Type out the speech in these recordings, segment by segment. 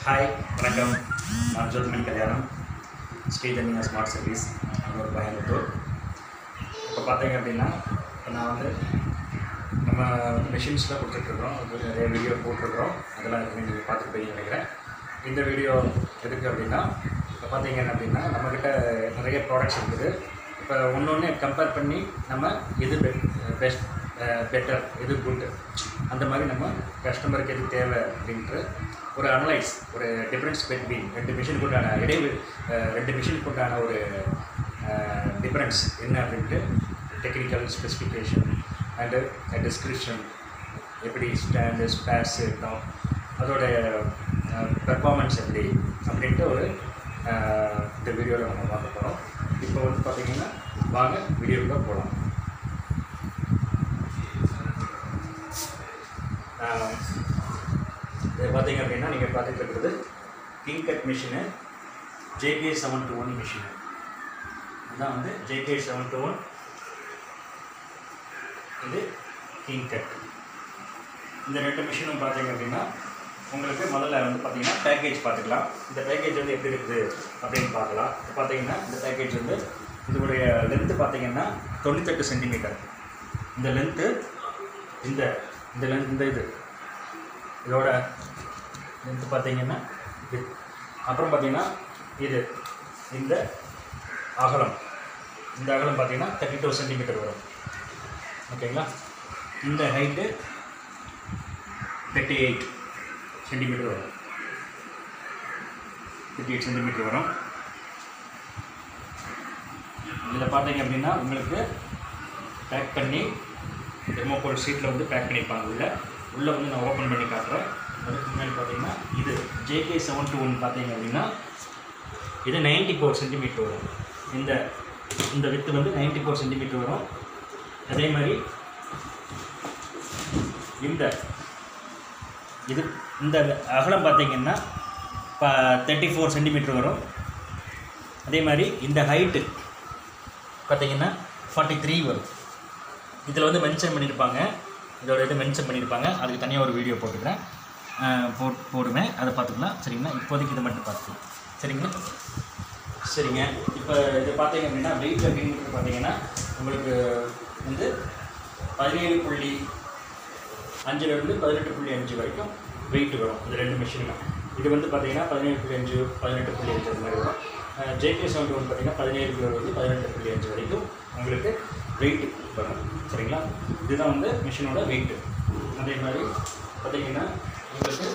hi வணக்கம் நான் ஜோதிமணி கல்யாணம் ஸ்ரீதன்யா ஸ்மார்ட் சர்வீஸ் ஒரு பயன்புத்தூர் இப்போ பார்த்தீங்க அப்படின்னா இப்போ நான் வந்து நம்ம மிஷின்ஸில் கொடுத்துட்ருக்குறோம் அது நிறைய வீடியோ போட்டிருக்கிறோம் அதெல்லாம் இருக்கு நீங்கள் பார்த்துருப்பீங்க நினைக்கிறேன் இந்த வீடியோ எதுக்கு அப்படின்னா இப்போ பார்த்தீங்க அப்படின்னா நம்மக்கிட்ட நிறைய ப்ராடக்ட்ஸ் இருக்குது இப்போ ஒன்று ஒன்று கம்பேர் பண்ணி நம்ம எது பெஸ்ட் பெட்டர் எது குட் அந்த மாதிரி நம்ம கஸ்டமருக்கு எது தேவை அப்படின்ட்டு ஒரு அனலைஸ் ஒரு டிஃப்ரென்ஸ் between ரெண்டு மிஷினுக்கு உண்டான இடைவெளி அஹ், ரெண்டு மிஷினுக்கு உண்டான ஒரு டிஃப்ரென்ஸ் என்ன அப்படின்ட்டு டெக்னிக்கல் ஸ்பெசிஃபிகேஷன் அண்டு டிஸ்கிரிப்ஷன் எப்படி ஸ்டாண்டு ஸ்பேர்ஸ் இருக்கணும் அதோட பெர்ஃபார்மன்ஸ் எப்படி அப்படின்ட்டு ஒரு அஹ், இந்த வீடியோவில் நம்ம பார்க்க போகிறோம் இப்போ வந்து பார்த்தீங்கன்னா வாங்க வீடியோக்குள்ளே போகலாம் இது பார்த்தீங்க அப்படின்னா நீங்கள் பார்த்துட்டு இருக்கிறது king cut machine JK seven two one machine இதுதான் வந்து ஜேகே செவன் டூ ஒன் இது கிங் கட் இந்த ரெண்டு மிஷினும் பார்த்தீங்க அப்படின்னா உங்களுக்கு முதல்ல வந்து பார்த்தீங்கன்னா பேக்கேஜ் பார்த்துக்கலாம் இந்த பேக்கேஜ் வந்து எப்படி இருக்குது அப்படின்னு பார்க்கலாம் இப்போ பார்த்தீங்கன்னா இந்த பேக்கேஜ் வந்து இதோடைய லென்த்து பார்த்தீங்கன்னா தொண்ணூத்தெட்டு சென்டிமீட்டர் இந்த லென்த்து இந்த இந்த லென்த் இந்த இது இதோட லென்த்து பார்த்தீங்கன்னா இது அப்புறம் பார்த்தீங்கன்னா இது இந்த அகலம் இந்த அகலம் பார்த்தீங்கன்னா தேர்ட்டி டூ சென்டிமீட்டர் வரும் ஓகேங்களா இந்த ஹைட்டு தேர்ட்டி எயிட் சென்டிமீட்டர் வரும் தேர்ட்டி எயிட் சென்டிமீட்டர் வரும் இதில் பார்த்தீங்க அப்படின்னா உங்களுக்கு பேக் பண்ணி தெர்மோகோல் ஷீட்டில் வந்து பேக் பண்ணியிருப்பாங்க உள்ள உள்ளே வந்து நான் ஓப்பன் பண்ணி காட்டுறேன் அதுக்கு முன்னாடி பார்த்தீங்கன்னா இது ஜேகே செவன் டூ ஒன் பார்த்தீங்க அப்படின்னா இது நைன்டி ஃபோர் சென்டிமீட்டர் வரும் இந்த இந்த வித்து வந்து நைன்டி ஃபோர் சென்டிமீட்டர் வரும் அதே மாதிரி இந்த இது இந்த அகலம் பார்த்தீங்கன்னா இப்போ தேர்ட்டி ஃபோர் சென்டிமீட்டர் வரும் அதே மாதிரி இந்த ஹைட்டு பார்த்தீங்கன்னா ஃபார்ட்டி த்ரீ வரும் இதில் வந்து மென்ஷன் பண்ணியிருப்பாங்க இதோட இது மென்ஷன் பண்ணியிருப்பாங்க அதுக்கு தனியாக ஒரு வீடியோ போட்டுக்கிறேன் அஹ் போ போடுவேன் அதை பார்த்துக்கலாம் சரிங்களா இப்போதைக்கு இதை மட்டும் பார்த்துக்கலாம் சரிங்களா சரிங்க இப்போ இது பார்த்தீங்க அப்படின்னா வெயிட் அப்படின்னு பார்த்தீங்கன்னா உங்களுக்கு வந்து பதினேழு புள்ளி அஞ்சுலேருந்து பதினெட்டு புள்ளி அஞ்சு வரைக்கும் வெயிட் வரும் இது ரெண்டு மிஷினும் இது வந்து பார்த்தீங்கன்னா பதினேழு புள்ளி அஞ்சு பதினெட்டு புள்ளி அஞ்சு அந்த மாதிரி வரும் ஜேகே சவுண்ட் வந்து பார்த்தீங்கன்னா பதினேழு புள்ளி பதினெட்டு புள்ளி அஞ்சு வரைக்கும் உங்களுக்கு வெயிட் வரும் சரிங்களா இதுதான் வந்து மிஷினோட வெயிட்டு அதே மாதிரி பார்த்தீங்கன்னா உங்களுக்கு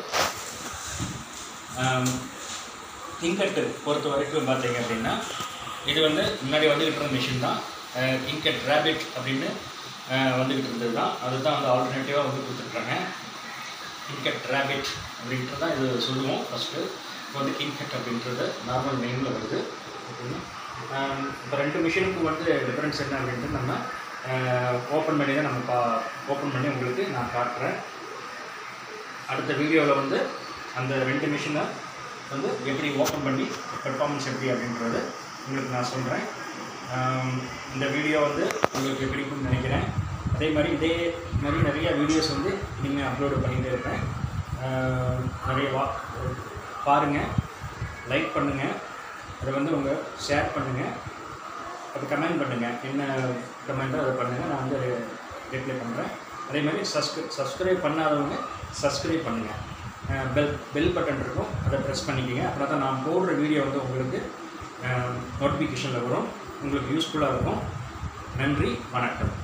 கிங்கட்டு பொறுத்த வரைக்கும் பார்த்தீங்க அப்படின்னா இது வந்து முன்னாடி வந்துக்கிட்டு இருந்த மிஷின் தான் கிங்கட் ரேபிட் அப்படின்னு அஹ், வந்துக்கிட்டு இருந்தது தான் அதுதான் வந்து ஆல்டர்னேட்டிவாக வந்து கொடுத்துருக்காங்க கிங்கட் ரேபிட் அப்படின்ட்டு தான் இது சொல்லுவோம் ஃபஸ்ட்டு இப்போ வந்து கிங்கட் அப்படின்றது நார்மல் நேமில் வருது ஓகேங்களா இப்போ ரெண்டு மிஷினுக்கும் வந்து டிஃப்ரென்ஸ் என்ன அப்படின்ட்டு நம்ம ஓப்பன் பண்ணி தான் நம்ம பா ஓப்பன் பண்ணி உங்களுக்கு நான் காட்டுறேன் அடுத்த வீடியோவில் வந்து அந்த ரெண்டு மிஷினை வந்து எப்படி ஓப்பன் பண்ணி பெர்ஃபார்மன்ஸ் எப்படி அப்படின்றது உங்களுக்கு நான் சொல்கிறேன் இந்த வீடியோ வந்து உங்களுக்கு பிடிக்கும்னு நினைக்கிறேன் அதே மாதிரி இதே மாதிரி நிறைய வீடியோஸ் வந்து இனிமேல் அப்லோடு பண்ணிகிட்டே இருப்பேன் ஆம், நிறைய வா பாருங்கள் லைக் பண்ணுங்கள் அதை வந்து உங்கள் ஷேர் பண்ணுங்கள் அது கமெண்ட் பண்ணுங்கள் என்ன கமெண்ட்டோ அதை பண்ணுங்கள் நான் வந்து ரிப்ளை பண்ணுறேன் அதே மாதிரி சப்ஸ்கிரை சப்ஸ்கிரைப் பண்ணாதவங்க சப்ஸ்கிரைப் பண்ணுங்கள் பெல் பெல் பட்டன் இருக்கும் அதை ப்ரெஸ் பண்ணிக்கோங்க அப்புறம் தான் நான் போடுற வீடியோ வந்து உங்களுக்கு நோட்டிஃபிகேஷனில் வரும் உங்களுக்கு யூஸ்ஃபுல்லாக இருக்கும் நன்றி வணக்கம்